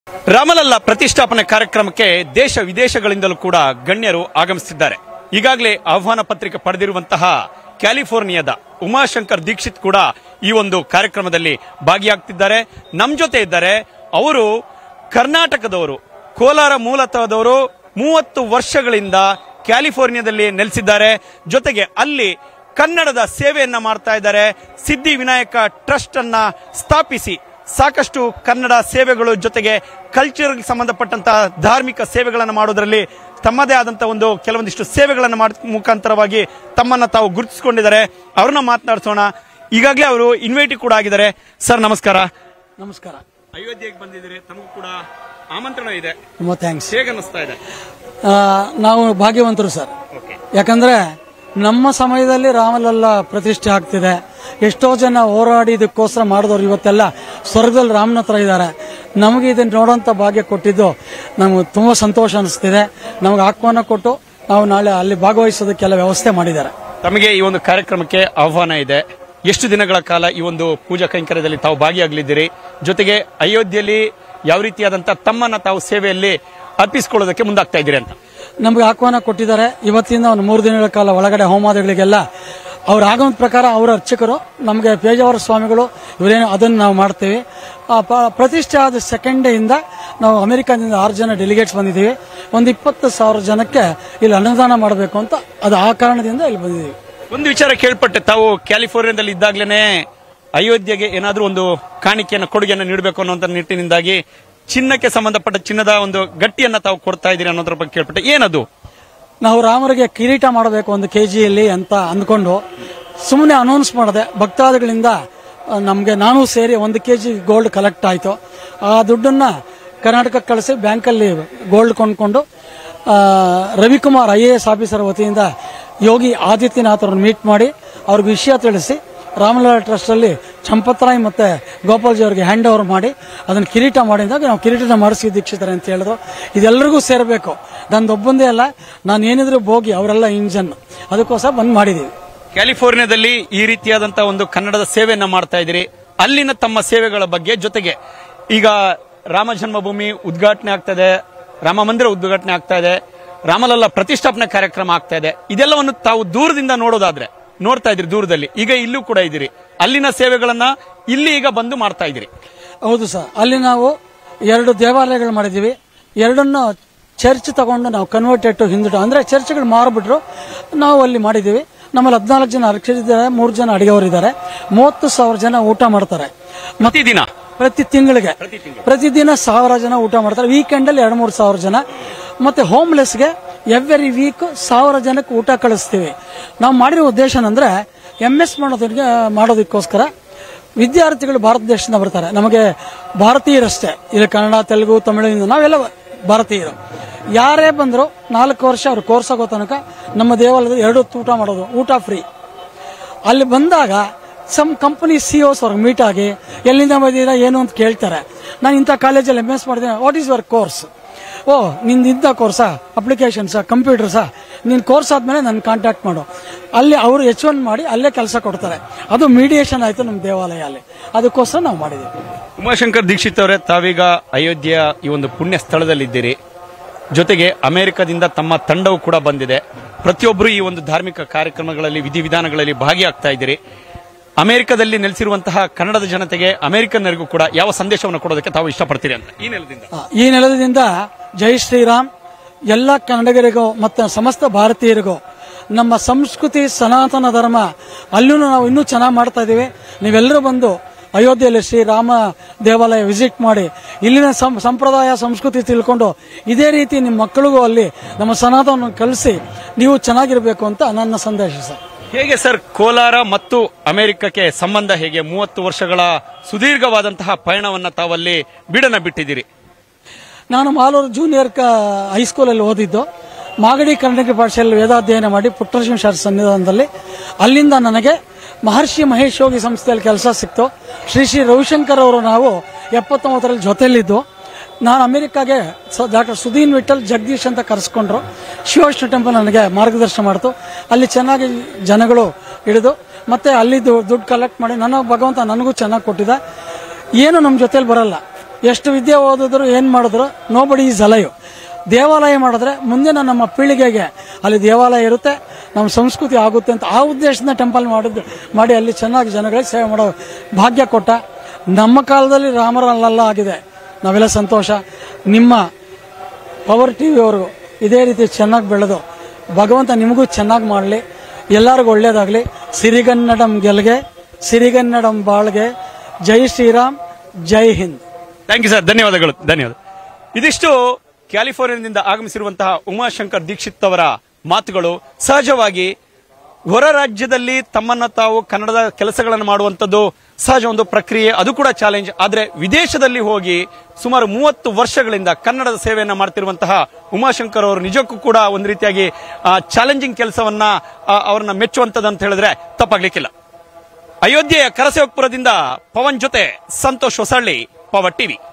ರಾಮಲಲ್ಲ ಪ್ರತಿಷ್ಠಾಪನೆ ಕಾರ್ಯಕ್ರಮಕ್ಕೆ ದೇಶ ವಿದೇಶಗಳಿಂದಲೂ ಕೂಡ ಗಣ್ಯರು ಆಗಮಿಸುತ್ತಿದ್ದಾರೆ ಈಗಾಗಲೇ ಆಹ್ವಾನ ಪತ್ರಿಕೆ ಪಡೆದಿರುವಂತಹ ಕ್ಯಾಲಿಫೋರ್ನಿಯಾದ ಉಮಾಶಂಕರ್ ದೀಕ್ಷಿತ್ ಕೂಡ ಈ ಒಂದು ಕಾರ್ಯಕ್ರಮದಲ್ಲಿ ಭಾಗಿಯಾಗ್ತಿದ್ದಾರೆ ನಮ್ ಜೊತೆ ಇದ್ದಾರೆ ಅವರು ಕರ್ನಾಟಕದವರು ಕೋಲಾರ ಮೂಲತಃದವರು ಮೂವತ್ತು ವರ್ಷಗಳಿಂದ ಕ್ಯಾಲಿಫೋರ್ನಿಯಾದಲ್ಲಿ ನೆಲೆಸಿದ್ದಾರೆ ಜೊತೆಗೆ ಅಲ್ಲಿ ಕನ್ನಡದ ಸೇವೆಯನ್ನ ಮಾಡ್ತಾ ಇದ್ದಾರೆ ಸಿದ್ಧಿ ವಿನಾಯಕ ಟ್ರಸ್ಟ್ ಅನ್ನ ಸ್ಥಾಪಿಸಿ ಸಾಕಷ್ಟು ಕನ್ನಡ ಸೇವೆಗಳು ಜೊತೆಗೆ ಕಲ್ಚರ್ಗೆ ಸಂಬಂಧಪಟ್ಟಂತಹ ಧಾರ್ಮಿಕ ಸೇವೆಗಳನ್ನು ಮಾಡೋದ್ರಲ್ಲಿ ತಮ್ಮದೇ ಆದಂತಹ ಒಂದು ಕೆಲವೊಂದಿಷ್ಟು ಸೇವೆಗಳನ್ನು ಮಾಡ ಮುಖಾಂತರವಾಗಿ ತಮ್ಮನ್ನ ತಾವು ಗುರುತಿಸಿಕೊಂಡಿದ್ದಾರೆ ಅವ್ರನ್ನ ಮಾತನಾಡಿಸೋಣ ಈಗಾಗಲೇ ಅವರು ಇನ್ವೈಟಿ ಕೂಡ ಆಗಿದ್ದಾರೆ ಸರ್ ನಮಸ್ಕಾರ ನಮಸ್ಕಾರ ಅಯೋಧ್ಯೆಗೆ ಬಂದಿದ್ದೀರಿ ತಮಗೂ ಕೂಡ ಆಮಂತ್ರಣ ಇದೆ ತುಂಬ ಥ್ಯಾಂಕ್ಸ್ ಹೇಗೆ ಅನ್ನಿಸ್ತಾ ಇದೆ ನಾವು ಭಾಗ್ಯವಂತರು ಸರ್ ಓಕೆ ಯಾಕಂದ್ರೆ ನಮ್ಮ ಸಮಯದಲ್ಲಿ ರಾಮಲಲ್ಲ ಪ್ರತಿಷ್ಠೆ ಆಗ್ತಿದೆ ಎಷ್ಟೋ ಜನ ಹೋರಾಡಿ ಇದಕ್ಕೋಸ್ಕರ ಮಾಡಿದವರು ಇವತ್ತೆಲ್ಲ ಸ್ವರ್ಗದಲ್ಲಿ ರಾಮನ ಹತ್ರ ಇದ್ದಾರೆ ನಮಗೆ ಇದನ್ನ ನೋಡೋಂಥ ಭಾಗ್ಯ ಕೊಟ್ಟಿದ್ದು ನಮ್ಗೆ ತುಂಬ ಸಂತೋಷ ಅನಿಸ್ತಿದೆ ನಮಗೆ ಆಹ್ವಾನ ಕೊಟ್ಟು ನಾವು ನಾಳೆ ಅಲ್ಲಿ ಭಾಗವಹಿಸೋದಕ್ಕೆಲ್ಲ ವ್ಯವಸ್ಥೆ ಮಾಡಿದ್ದಾರೆ ತಮಗೆ ಈ ಒಂದು ಕಾರ್ಯಕ್ರಮಕ್ಕೆ ಆಹ್ವಾನ ಇದೆ ಎಷ್ಟು ದಿನಗಳ ಕಾಲ ಈ ಒಂದು ಪೂಜಾ ಕೈಂಕರ್ಯದಲ್ಲಿ ತಾವು ಭಾಗಿಯಾಗಲಿದ್ದೀರಿ ಜೊತೆಗೆ ಅಯೋಧ್ಯೆಯಲ್ಲಿ ಯಾವ ರೀತಿಯಾದಂತ ತಮ್ಮನ್ನ ತಾವು ಸೇವೆಯಲ್ಲಿ ಅರ್ಪಿಸಿಕೊಳ್ಳೋದಕ್ಕೆ ಮುಂದಾಗ್ತಾ ಇದ್ದೀರಿ ಅಂತ ನಮಗೆ ಆಹ್ವಾನ ಕೊಟ್ಟಿದ್ದಾರೆ ಇವತ್ತಿಂದ ಒಂದು ಮೂರು ದಿನಗಳ ಕಾಲ ಒಳಗಡೆ ಹೋಮಾದಿಗಳಿಗೆಲ್ಲ ಅವ್ರ ಆಗಮದ ಪ್ರಕಾರ ಅವರ ಅರ್ಚಕರು ನಮಗೆ ಪೇಜಾವರ ಸ್ವಾಮಿಗಳು ಇವರೇನು ಅದನ್ನು ನಾವು ಮಾಡ್ತೀವಿ ಆ ಪ- ಪ್ರತಿಷ್ಠೆ ಆದ ಸೆಕೆಂಡ್ ಇಂದ ನಾವು ಅಮೆರಿಕದಿಂದ ಆರು ಜನ ಡೆಲಿಗೇಟ್ಸ್ ಬಂದಿದ್ದೀವಿ ಒಂದು ಇಪ್ಪತ್ತು ಸಾವಿರ ಜನಕ್ಕೆ ಇಲ್ಲಿ ಅನ್ನದಾನ ಮಾಡಬೇಕು ಅಂತ ಅದು ಆ ಕಾರಣದಿಂದ ಇಲ್ಲಿ ಬಂದಿದ್ದೀವಿ ಒಂದು ವಿಚಾರ ಕೇಳ್ಪಟ್ಟೆ ತಾವು ಕ್ಯಾಲಿಫೋರ್ನಿಯಾದಲ್ಲಿ ಇದ್ದಾಗ್ಲೇನೆ ಅಯೋಧ್ಯೆಗೆ ಏನಾದ್ರೂ ಒಂದು ಕಾಣಿಕೆಯನ್ನು ಕೊಡುಗೆಯನ್ನು ನೀಡಬೇಕು ಅನ್ನುವಂತ ನಿಟ್ಟಿನಿಂದಾಗಿ ಚಿನ್ನಕ್ಕೆ ಸಂಬಂಧಪಟ್ಟ ಚಿನ್ನದ ಒಂದು ಗಟ್ಟಿಯನ್ನ ತಾವು ಕೊಡ್ತಾ ಇದ್ದೀರಿ ಅನ್ನೋದ್ರ ಬಗ್ಗೆ ಕೇಳ್ಪಟ್ಟೆ ಏನದು ನಾವು ರಾಮರಿಗೆ ಕಿರೀಟ ಮಾಡಬೇಕು ಒಂದು ಕೆ ಜಿಯಲ್ಲಿ ಅಂತ ಅಂದ್ಕೊಂಡು ಸುಮ್ಮನೆ ಅನೌನ್ಸ್ ಮಾಡಿದೆ ಭಕ್ತಾದಿಗಳಿಂದ ನಮಗೆ ನಾನು ಸೇರಿ ಒಂದು ಕೆ ಜಿ ಗೋಲ್ಡ್ ಕಲೆಕ್ಟ್ ಆಯಿತು ಆ ದುಡ್ಡನ್ನ ಕರ್ನಾಟಕಕ್ಕೆ ಕಳಿಸಿ ಬ್ಯಾಂಕಲ್ಲಿ ಗೋಲ್ಡ್ ಕೊಂಡ್ಕೊಂಡು ಆ, Ravikumar I A S officer ವತಿಯಿಂದ ಯೋಗಿ ಆದಿತ್ಯನಾಥ್ ಅವ್ರನ್ನ ಮೀಟ್ ಮಾಡಿ ಅವ್ರಿಗೆ ವಿಷಯ ತಿಳಿಸಿ ರಾಮಲಾಲ್ ಟ್ರಸ್ಟಲ್ಲಿ ಚಂಪತ್ರಾಯ್ ಮತ್ತೆ ಗೋಪಾಲ್ಜಿ ಅವರಿಗೆ ಹ್ಯಾಂಡ್ ಓವರ್ ಮಾಡಿ ಅದನ್ನು ಕಿರೀಟ ಮಾಡಿದಾಗ ನಾವು ಕಿರೀಟನ ಮಾಡಿಸಿ ದೀಕ್ಷಿತಾರೆ ಅಂತ ಹೇಳಿದ್ರು ಇದೆಲ್ಲರಿಗೂ ಸೇರಬೇಕು ನಂದೊಬ್ಬಂದೇ ಅಲ್ಲ ನಾನು ಏನಿದ್ರು ಬೋಗಿ ಅವರೆಲ್ಲ ಇಂಜನ್ ಅದಕ್ಕೋಸ್ಕರ ಬಂದ್ ಮಾಡಿದ್ದೀವಿ ಕ್ಯಾಲಿಫೋರ್ನಿಯಾದಲ್ಲಿ ಈ ರೀತಿಯಾದಂತಹ ಒಂದು ಕನ್ನಡದ ಸೇವೆಯನ್ನ ಮಾಡ್ತಾ ಇದ್ದೀರಿ ಅಲ್ಲಿನ ತಮ್ಮ ಸೇವೆಗಳ ಬಗ್ಗೆ ಜೊತೆಗೆ ಈಗ ರಾಮ ಜನ್ಮಭೂಮಿ ಉದ್ಘಾಟನೆ ಆಗ್ತಾ ಇದೆ ರಾಮ ಮಂದಿರ ಉದ್ಘಾಟನೆ ಆಗ್ತಾ ಇದೆ ರಾಮಲಲ್ಲ ಪ್ರತಿಷ್ಠಾಪನೆ ಕಾರ್ಯಕ್ರಮ ಆಗ್ತಾ ಇದೆ ಇದೆಲ್ಲವನ್ನು ತಾವು ದೂರದಿಂದ ನೋಡೋದಾದ್ರೆ ನೋಡ್ತಾ ಇದ್ರಿ ದೂರದಲ್ಲಿ ಈಗ ಇಲ್ಲೂ ಕೂಡ ಇದ್ದೀರಿ ಅಲ್ಲಿನ ಸೇವೆಗಳನ್ನ ಇಲ್ಲಿ ಈಗ ಬಂದು ಮಾಡ್ತಾ ಇದ್ದೀರಿ ಹೌದು ಸರ್ ಅಲ್ಲಿ ನಾವು ಎರಡು ದೇವಾಲಯಗಳು ಮಾಡಿದ್ದೀವಿ ಎರಡನ್ನು ಚರ್ಚ್ ತಗೊಂಡು ನಾವು ಕನ್ವರ್ಟೆಡ್ ಟು ಹಿಂದುಟ ಅಂದ್ರೆ ಚರ್ಚ್ಗಳು ಮಾರ್ಬಿಟ್ರು ನಾವು ಅಲ್ಲಿ ಮಾಡಿದ್ದೀವಿ ನಮ್ಮಲ್ಲಿ ಹದಿನಾಲ್ಕು ಜನ ಅರ್ಚಕರಿದ್ದಾರೆ ಮೂರು ಜನ ಅಡಿಗೆಯವರಿದ್ದಾರೆ ಮೂವತ್ತು ಸಾವಿರ ಜನ ಊಟ ಮಾಡ್ತಾರೆ ಪ್ರತಿದಿನ ಪ್ರತಿ ತಿಂಗಳಿಗೆ ಪ್ರತಿದಿನ ಸಾವಿರ ಜನ ಊಟ ಮಾಡ್ತಾರೆ ವೀಕೆಂಡ್ ಅಲ್ಲಿ ಎರಡು ಮೂರು ಸಾವಿರ ಜನ ಮತ್ತೆ ಹೋಮ್ಲೆಸ್ಗೆ ಎವ್ರಿ ವೀಕ್ ಸಾವಿರ ಜನಕ್ಕೆ ಊಟ ಕಳಿಸ್ತೀವಿ ನಾವು ಮಾಡಿರೋ ಉದ್ದೇಶ ಅಂದ್ರೆ ಎಂ ಎಸ್ ಮಾಡೋದಕ್ಕೆ ಮಾಡೋದಕ್ಕೋಸ್ಕರ ವಿದ್ಯಾರ್ಥಿಗಳು ಭಾರತ ದೇಶದಿಂದ ಬರ್ತಾರೆ ನಮಗೆ ಭಾರತೀಯರಷ್ಟೇ ಇಲ್ಲಿ ಕನ್ನಡ ತೆಲುಗು ತಮಿಳಿನಿಂದ ನಾವೆಲ್ಲ ಭಾರತೀಯರು ಯಾರೇ ಬಂದ್ರು ನಾಲ್ಕು ವರ್ಷ ಅವ್ರು ಕೋರ್ಸ್ ಆಗೋ ತನಕ ನಮ್ಮ ದೇವಾಲಯದಲ್ಲಿ ಎರಡು ಹೊತ್ತು ಊಟ ಮಾಡೋದು ಊಟ ಫ್ರೀ ಅಲ್ಲಿ ಬಂದಾಗ ಸಮ್ ಕಂಪನಿ ಸಿಒಸ್ ಅವ್ರಿಗೆ ಮೀಟ್ ಆಗಿ ಎಲ್ಲಿಂದ ಬಂದಿದ್ದೀರಾ ಏನು ಅಂತ ಕೇಳ್ತಾರೆ ನಾನು ಇಂಥ ಕಾಲೇಜಲ್ಲಿ ಎಮ್ ಎಸ್ ಮಾಡಿದ್ದೀನಿ ವಾಟ್ ಈಸ್ ಯುವರ್ ಕೋರ್ಸ್ ಓ ನಿಂದು ಇಂಥ ಕೋರ್ಸಾ ಅಪ್ಲಿಕೇಶನ್ಸಾ ಕಂಪ್ಯೂಟರ್ಸಾ ನಿನ್ನ ಕೋರ್ಸ್ ಆದ್ಮೇಲೆ ನನ್ನ ಕಾಂಟ್ಯಾಕ್ಟ್ ಮಾಡು ಅಲ್ಲಿ ಅವರು ಎಚ್ ಒನ್ ಮಾಡಿ ಅಲ್ಲೇ ಕೆಲಸ ಕೊಡ್ತಾರೆ ಅದು ಮೀಡಿಯೇಷನ್ ಆಯ್ತು ನಮ್ಮ ದೇವಾಲಯ ಅಲ್ಲಿ ಅದಕ್ಕೋಸ್ಕರ ನಾವು ಮಾಡಿದ್ದೀವಿ ಉಮಾಶಂಕರ್ ದೀಕ್ಷಿತ್ ಅವರೇ ತಾವೀಗ ಅಯೋಧ್ಯೆಯ ಈ ಒಂದು ಪುಣ್ಯ ಸ್ಥಳದಲ್ಲಿದ್ದೀರಿ ಜೊತೆಗೆ ಅಮೆರಿಕದಿಂದ ತಮ್ಮ ತಂಡವು ಕೂಡ ಬಂದಿದೆ ಪ್ರತಿಯೊಬ್ಬರು ಈ ಒಂದು ಧಾರ್ಮಿಕ ಕಾರ್ಯಕ್ರಮಗಳಲ್ಲಿ ವಿಧಿವಿಧಾನಗಳಲ್ಲಿ ಭಾಗಿಯಾಗ್ತಾ ಇದ್ದೀರಿ ಅಮೆರಿಕದಲ್ಲಿ ನೆಲೆಸಿರುವಂತಹ ಕನ್ನಡದ ಜನತೆಗೆ ಅಮೆರಿಕನ್ನರಿಗೂ ಕೂಡ ಯಾವ ಸಂದೇಶವನ್ನು ಕೊಡೋದಕ್ಕೆ ತಾವು ಇಷ್ಟಪಡ್ತೀರಿ ಅಂತ ಈ ನೆಲದಿಂದ ಆ, ಈ ನೆಲದಿಂದ ಜೈ ಶ್ರೀರಾಮ್ ಎಲ್ಲ ಕನ್ನಡಿಗರಿಗೂ ಮತ್ತು ಸಮಸ್ತ ಭಾರತೀಯರಿಗೂ ನಮ್ಮ ಸಂಸ್ಕೃತಿ ಸನಾತನ ಧರ್ಮ ಅಲ್ಲೂ ನಾವು ಇನ್ನೂ ಚೆನ್ನಾಗಿ ಮಾಡ್ತಾ ಇದ್ದೀವಿ ನೀವೆಲ್ಲರೂ ಬಂದು ಅಯೋಧ್ಯೆಯಲ್ಲಿ ಶ್ರೀರಾಮ ದೇವಾಲಯ ವಿಸಿಟ್ ಮಾಡಿ ಇಲ್ಲಿನ ಸಂ- ಸಂಪ್ರದಾಯ ಸಂಸ್ಕೃತಿ ತಿಳ್ಕೊಂಡು ಇದೇ ರೀತಿ ನಿಮ್ಮ ಮಕ್ಕಳಿಗೂ ಅಲ್ಲಿ ನಮ್ಮ ಸನಾತನವನ್ನು ಕಲಿಸಿ ನೀವು ಚೆನ್ನಾಗಿರಬೇಕು ಅಂತ ನನ್ನ ಸಂದೇಶ ಸರ್ ಹೇಗೆ ಸರ್ ಕೋಲಾರ ಮತ್ತು ಅಮೆರಿಕಕ್ಕೆ ಸಂಬಂಧ ಹೇಗೆ ಮೂವತ್ತು ವರ್ಷಗಳ ಸುದೀರ್ಘವಾದಂತಹ ಪಯಣವನ್ನ ತಾವಲ್ಲಿ ಬಿಡನ ಬಿಟ್ಟಿದ್ದೀರಿ ನಾನು ಮಾಲೂರು ಜೂನಿಯರ್ ಕ ಹೈಸ್ಕೂಲಲ್ಲಿ ಓದಿದ್ದು ಮಾಗಡಿ ಕನ್ನಡ ಪಾಠಶಾಲೆಯಲ್ಲಿ ವೇದಾಧ್ಯಯನ ಮಾಡಿ ಪುಟ್ಟಲಕ್ಷ್ಮಿ ಶಾಸ್ತ್ರಿ ಸನ್ನಿಧಾನದಲ್ಲಿ ಅಲ್ಲಿಂದ ನನಗೆ ಮಹರ್ಷಿ ಮಹೇಶ್ ಯೋಗಿ ಸಂಸ್ಥೆಯಲ್ಲಿ ಕೆಲಸ ಸಿಕ್ತು ಶ್ರೀ ಶ್ರೀ ರವಿಶಂಕರ್ ಅವರು ನಾವು ಎಪ್ಪತ್ತೊಂಬತ್ತರಲ್ಲಿ ಜೊತೆಯಲ್ಲಿದ್ದು ನಾನು ಅಮೆರಿಕಾಗೆ ಡಾಕ್ಟರ್ ಸುದೀನ್ ವಿಠಲ್ ಜಗದೀಶ್ ಅಂತ ಕರೆಸ್ಕೊಂಡ್ರು ಶಿವವಿಷ್ಣು ಟೆಂಪಲ್ ನನಗೆ ಮಾರ್ಗದರ್ಶನ ಮಾಡ್ತು ಅಲ್ಲಿ ಚೆನ್ನಾಗಿ ಜನಗಳು ಹಿಡಿದು ಮತ್ತೆ ಅಲ್ಲಿ ದುಡ್ಡು ಕಲೆಕ್ಟ್ ಮಾಡಿ ನನ್ನ ಭಗವಂತ ನನಗೂ ಚೆನ್ನಾಗಿ ಕೊಟ್ಟಿದ್ದ ಏನು ನಮ್ಮ ಜೊತೆಲಿ ಬರಲ್ಲ ಎಷ್ಟು ವಿದ್ಯೆ ಓದಿದ್ರು ಏನ್ ಮಾಡಿದ್ರು ನೋ ಬಡಿ ಈಸ್ ಅಲೈವ್ ದೇವಾಲಯ ಮಾಡಿದ್ರೆ ಮುಂದಿನ ನಮ್ಮ ಪೀಳಿಗೆಗೆ ಅಲ್ಲಿ ದೇವಾಲಯ ಇರುತ್ತೆ ನಮ್ಮ ಸಂಸ್ಕೃತಿ ಆಗುತ್ತೆ ಅಂತ ಆ ಉದ್ದೇಶದಿಂದ ಟೆಂಪಲ್ ಮಾಡಿದ್ದು ಮಾಡಿ ಅಲ್ಲಿ ಚೆನ್ನಾಗಿ ಜನಗಳಿಗೆ ಸೇವೆ ಮಾಡೋ ಭಾಗ್ಯ ಕೊಟ್ಟ ನಮ್ಮ ಕಾಲದಲ್ಲಿ ರಾಮರಲ್ಲೆಲ್ಲ ಆಗಿದೆ ನಾವೆಲ್ಲ ಸಂತೋಷ ನಿಮ್ಮ ಪವರ್ ಟಿ ವಿಯವರು ಇದೇ ರೀತಿ ಚೆನ್ನಾಗಿ ಬೆಳೆದು ಭಗವಂತ ನಿಮಗೂ ಚೆನ್ನಾಗಿ ಮಾಡಲಿ ಎಲ್ಲರಿಗೂ ಒಳ್ಳೇದಾಗಲಿ ಸಿರಿಗನ್ನಡಂ ಗೆಲ್ಗೆ ಸಿರಿಗನ್ನಡಂ ಬಾಳ್ಗೆ ಜೈ ಶ್ರೀರಾಮ್ ಜೈ ಹಿಂದ್ ಥ್ಯಾಂಕ್ ಯು ಸರ್ ಧನ್ಯವಾದಗಳು ಧನ್ಯವಾದ ಇದಿಷ್ಟು ಕ್ಯಾಲಿಫೋರ್ನಿಯಾದಿಂದ ಆಗಮಿಸಿರುವಂತಹ ಉಮಾಶಂಕರ್ ದೀಕ್ಷಿತ್ ಅವರ ಮಾತುಗಳು ಸಹಜವಾಗಿ ಹೊರ ರಾಜ್ಯದಲ್ಲಿ ತಮ್ಮನ್ನ ತಾವು ಕನ್ನಡದ ಕೆಲಸಗಳನ್ನು ಮಾಡುವಂತದ್ದು ಸಹಜ ಒಂದು ಪ್ರಕ್ರಿಯೆ ಅದು ಕೂಡ ಚಾಲೆಂಜ್ ಆದ್ರೆ ವಿದೇಶದಲ್ಲಿ ಹೋಗಿ ಸುಮಾರು ಮೂವತ್ತು ವರ್ಷಗಳಿಂದ ಕನ್ನಡದ ಸೇವೆಯನ್ನ ಮಾಡ್ತಿರುವಂತಹ ಉಮಾಶಂಕರ್ ಅವರು ನಿಜಕ್ಕೂ ಕೂಡ ಒಂದು ರೀತಿಯಾಗಿ ಚಾಲೆಂಜಿಂಗ್ ಕೆಲಸವನ್ನ ಆ, ಅವರನ್ನ ಮೆಚ್ಚುವಂತದ್ದು ಅಂತ ಹೇಳಿದ್ರೆ ತಪ್ಪಾಗ್ಲಿಕ್ಕಿಲ್ಲ ಅಯೋಧ್ಯೆಯ ಕರಸೇವಕಪುರದಿಂದ ಪವನ್ ಜೊತೆ ಸಂತೋಷ್ ಹೊಸಳ್ಳಿ ಪವರ್ ಟಿವಿ